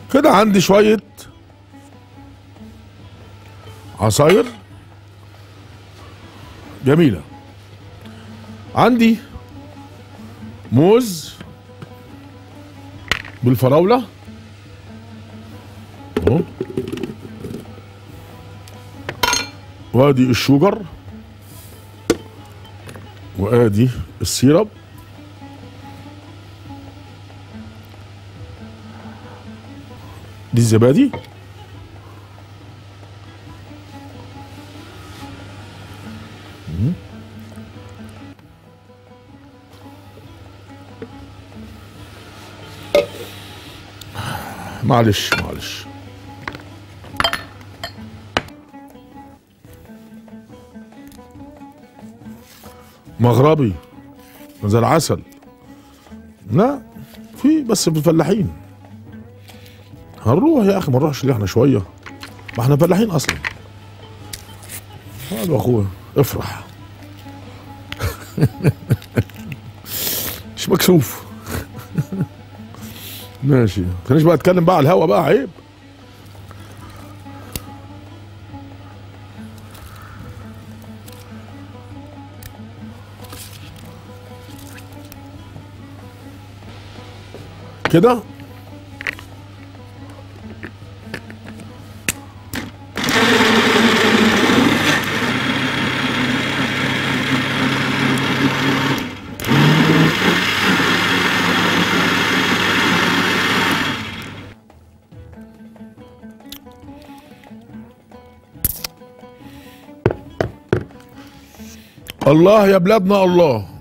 كده عندي شوية عصاير جميلة عندي موز بالفراولة اهو وادي الشوجر وادي السيرب دي الزبادي مم. معلش معلش مغربي زي العسل لا في بس في الفلاحين هنروح يا اخي ما نروحش ليه احنا شويه ما احنا فلاحين اصلا هذا اخويا افرح مش مكسوف ماشي ما تخلينيش بقى اتكلم بقى على الهوا بقى عيب كده الله يا بلادنا الله